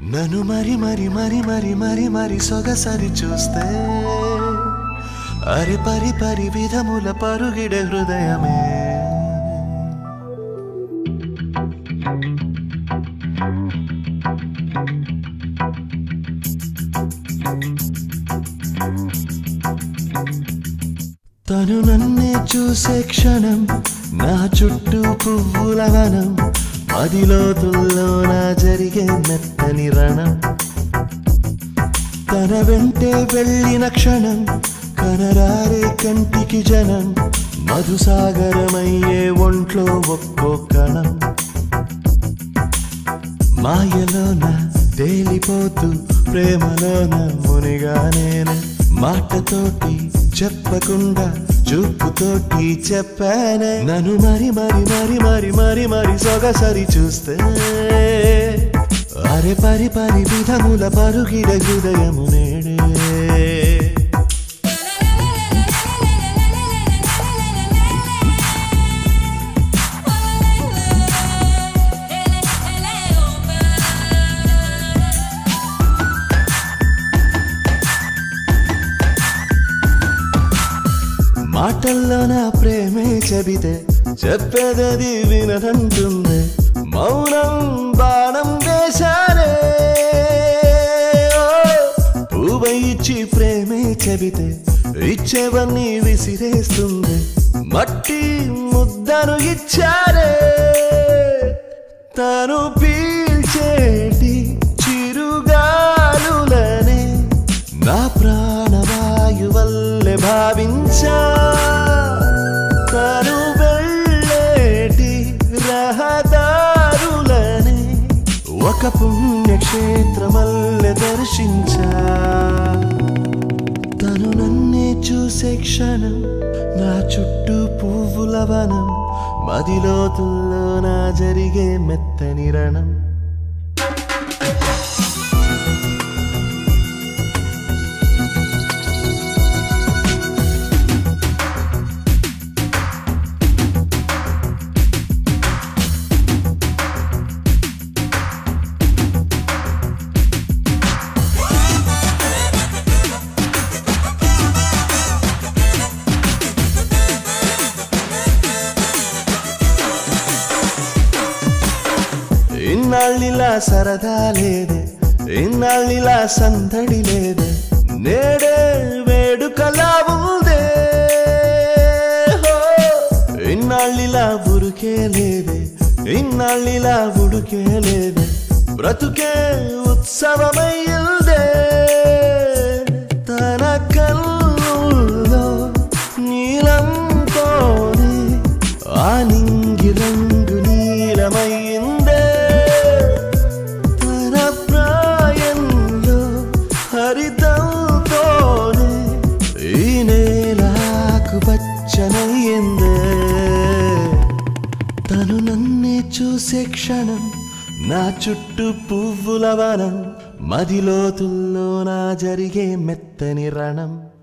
నన్ను మరి మరి మరి మరి మరి మరి సొగసరి చూస్తే అరి పరి పరి విధముల పరుగిడ హృదయమే తను నన్నే చూసే క్షణం నా చుట్టూ పువ్వుల వనం మదిలోతుల్లో నా జరిగే మెత్తని రణం తన వెంటే వెళ్ళిన క్షణం కనరారే కంటికి జనం మధుసాగరమయ్యే ఒంట్లో ఒక్కో కణం మాయలోన తేలిపోతూ ప్రేమలోన మునిగా నేను మాటతోటి చెప్పకుండా చూపుతోటి చెప్పానే నన్ను మరి మరి మరి మరి మరి మరి సొగసరి చూస్తే అరే పరి పరి విధముల పరుగిడ హృదయము నేడే మాటల్లో నా ప్రేమే చెబితే చెప్పేదది వినదంటుంది మౌనం బాణం వేశానే ఓ, పువ్వు ఇచ్చి ప్రేమే చెబితే ఇచ్చేవన్నీ విసిరేస్తుంది మట్టి ముద్దను ఇచ్చారే తను పీల్చేటి చిరుగాలులనే నా ప్రాణవాయు వల్లే భావించా తను వెళ్ళేటి రహదారులని ఒక పుణ్యక్షేత్రమల్లె దర్శించా తను నన్నే చూసే క్షణం నా చుట్టూ పువ్వుల వనం మదిలోతుల్లో నా జరిగే మెత్తని రణం ఇన్నాళ్ళిలా సరదా లేదే ఇన్నాళ్ళిలా సందడి లేదే నేడే వేడుకలా ఉందే హో! ఇన్నాళ్ళిలా ఉరుకే లేదే ఇన్నాళ్ళిలా ఉడుకే లేదే బ్రతుకే ఉత్సవమయ్యిందే తన కన్నుల్లో నీలంతోనే ఆ నింగి రంగు నీలమయ్యిందే తన ప్రాయంలో హరితంతోనే ఈ నేలకు పచ్చనయ్యిందే తను నన్నే చూసే క్షణం నా చుట్టూ పువ్వుల వనం మదిలోతుల్లో నా జరిగే మెత్తని రణం